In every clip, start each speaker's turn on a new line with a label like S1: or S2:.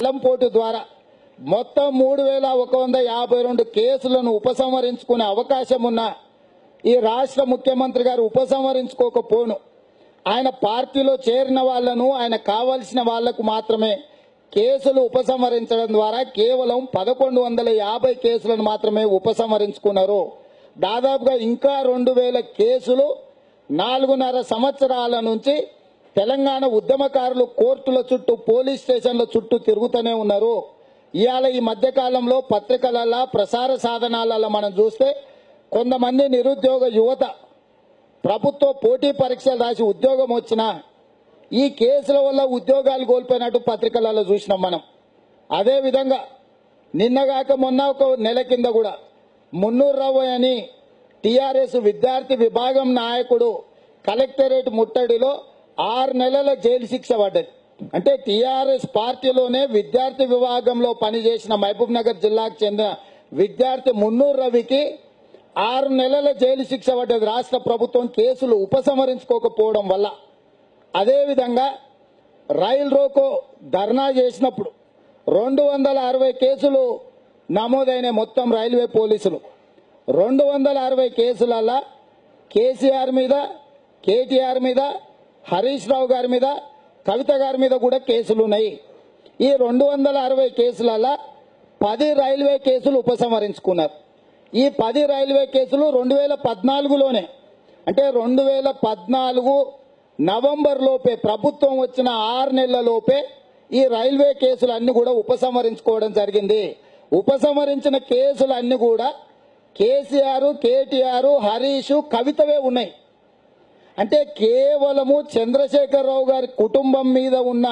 S1: వెలంపోటు ద్వారా మొత్తం మూడు వేల ఒక వంద యాభై రెండు కేసులను ఉపసంహరించుకునే అవకాశం ఉన్న ఈ రాష్ట్ర ముఖ్యమంత్రి గారు ఉపసంహరించుకోకపోను ఆయన పార్టీలో చేరిన వాళ్లను ఆయన కావలసిన వాళ్లకు మాత్రమే కేసులు ఉపసంహరించడం ద్వారా కేవలం పదకొండు వందల యాభై కేసులను మాత్రమే ఉపసంహరించుకున్నారు దాదాపుగా ఇంకా రెండు వేల కేసులు నాలుగున్నర సంవత్సరాల నుంచి తెలంగాణ ఉద్యమకారులు కోర్టుల చుట్టూ పోలీస్ స్టేషన్ల చుట్టూ తిరుగుతూనే ఉన్నారు ఇవాళ ఈ మధ్య కాలంలో పత్రికలలో ప్రసార సాధనాలలో మనం చూస్తే కొంతమంది నిరుద్యోగ యువత ప్రభుత్వ పోటీ పరీక్షలు రాసి ఉద్యోగం వచ్చినా ఈ కేసుల వల్ల ఉద్యోగాలు కోల్పోయినట్టు పత్రికలలో చూసినాం మనం అదే విధంగా నిన్నగాక మొన్న ఒక నెల కింద కూడా మున్నూరు రావు అని టిఆర్ఎస్ విద్యార్థి విభాగం నాయకుడు కలెక్టరేట్ ముట్టడిలో ఆరు నెలల జైలు శిక్ష పడ్డది అంటే టిఆర్ఎస్ పార్టీలోనే విద్యార్థి విభాగంలో పనిచేసిన మహబూబ్ నగర్ జిల్లాకు చెందిన విద్యార్థి మున్నూరు రవికి ఆరు నెలల జైలు శిక్ష పడ్డది రాష్ట్ర ప్రభుత్వం కేసులు ఉపసంహరించుకోకపోవడం వల్ల అదేవిధంగా రైల్ రోకో ధర్నా చేసినప్పుడు రెండు వందల అరవై కేసులు నమోదైన మొత్తం రైల్వే పోలీసులు రెండు వందల అరవై కేసులల్లా కేసీఆర్ మీద కేటీఆర్ మీద హరీష్ రావు గారి మీద కవిత గారి మీద కూడా కేసులు ఉన్నాయి ఈ రెండు వందల అరవై కేసులల్లా పది రైల్వే కేసులు ఉపసంహరించుకున్నారు ఈ పది రైల్వే కేసులు రెండు వేల పద్నాలుగులోనే అంటే రెండు వేల పద్నాలుగు నవంబర్ లోపే ప్రభుత్వం వచ్చిన ఆరు నెలల లోపే ఈ రైల్వే కేసులు అన్ని కూడా ఉపసంహరించుకోవడం జరిగింది ఉపసంహరించిన కేసులు అన్ని కూడా కేసీఆర్ కేటీఆర్ హరీష్ కవితవే ఉన్నాయి అంటే కేవలము చంద్రశేఖరరావు గారి కుటుంబం మీద ఉన్న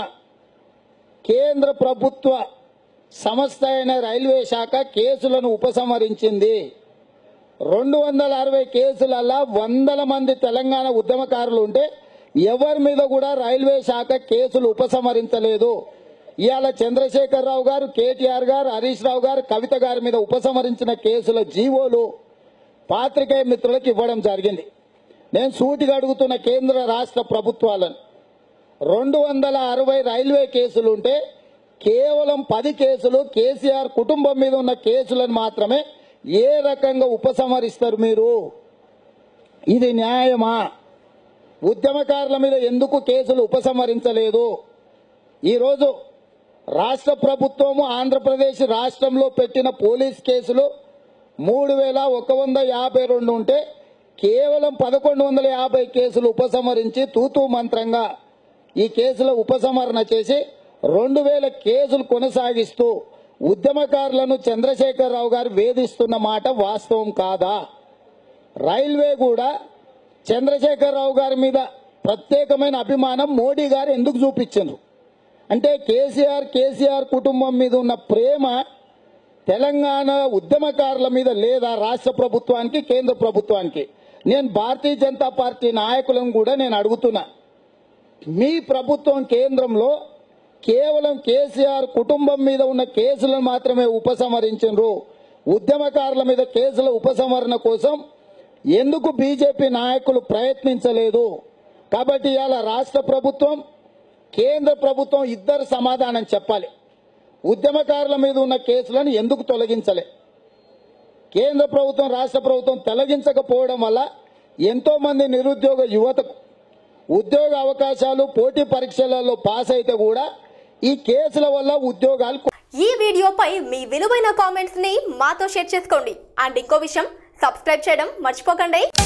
S1: కేంద్ర ప్రభుత్వ సంస్థ అయిన రైల్వే శాఖ కేసులను ఉపసంహరించింది రెండు వందల అరవై కేసులల్లా వందల మంది తెలంగాణ ఉద్యమకారులు ఉంటే ఎవరి మీద కూడా రైల్వే శాఖ కేసులు ఉపసంహరించలేదు ఇవాళ చంద్రశేఖరరావు గారు కేటీఆర్ గారు హరీష్ రావు గారు కవిత గారి మీద ఉపసంహరించిన కేసుల జీవోలు పాత్రికేయ మిత్రులకు ఇవ్వడం జరిగింది నేను సూటిగా అడుగుతున్న కేంద్ర రాష్ట్ర ప్రభుత్వాలను రెండు వందల అరవై రైల్వే కేసులు ఉంటే కేవలం పది కేసులు కేసీఆర్ కుటుంబం మీద ఉన్న కేసులను మాత్రమే ఏ రకంగా ఉపసంహరిస్తారు మీరు ఇది న్యాయమా ఉద్యమకారుల మీద ఎందుకు కేసులు ఉపసంహరించలేదు ఈరోజు రాష్ట్ర ప్రభుత్వము ఆంధ్రప్రదేశ్ రాష్ట్రంలో పెట్టిన పోలీస్ కేసులు మూడు వేల ఒక వంద యాభై రెండు ఉంటే కేవలం పదకొండు వందల యాభై కేసులు ఉపసంహరించి తూతూ మంత్రంగా ఈ కేసుల ఉపసంహరణ చేసి రెండు వేల కేసులు కొనసాగిస్తూ ఉద్యమకారులను చంద్రశేఖరరావు గారు వేధిస్తున్న మాట వాస్తవం కాదా రైల్వే కూడా చంద్రశేఖరరావు గారి మీద ప్రత్యేకమైన అభిమానం మోడీ గారు ఎందుకు చూపించారు అంటే కేసీఆర్ కేసీఆర్ కుటుంబం మీద ఉన్న ప్రేమ తెలంగాణ ఉద్యమకారుల మీద లేదా రాష్ట్ర ప్రభుత్వానికి కేంద్ర ప్రభుత్వానికి నేను భారతీయ జనతా పార్టీ నాయకులను కూడా నేను అడుగుతున్నా మీ ప్రభుత్వం కేంద్రంలో కేవలం కేసీఆర్ కుటుంబం మీద ఉన్న కేసులను మాత్రమే ఉపసంహరించారు ఉద్యమకారుల మీద కేసుల ఉపసంహరణ కోసం ఎందుకు బీజేపీ నాయకులు ప్రయత్నించలేదు కాబట్టి ఇవాళ రాష్ట్ర ప్రభుత్వం కేంద్ర ప్రభుత్వం ఇద్దరు సమాధానం చెప్పాలి ఉద్యమకారుల మీద ఉన్న కేసులను ఎందుకు తొలగించలే కేంద్ర ప్రభుత్వం రాష్ట్ర ప్రభుత్వం తొలగించకపోవడం వల్ల ఎంతో మంది నిరుద్యోగ యువతకు ఉద్యోగ అవకాశాలు పోటీ పరీక్షలలో పాస్ అయితే కూడా ఈ కేసుల వల్ల ఉద్యోగాలు
S2: ఈ వీడియోపై మీ విలువైన కామెంట్స్ ని మాతో షేర్ చేసుకోండి అండ్ ఇంకో విషయం సబ్స్క్రైబ్ చేయడం మర్చిపోకండి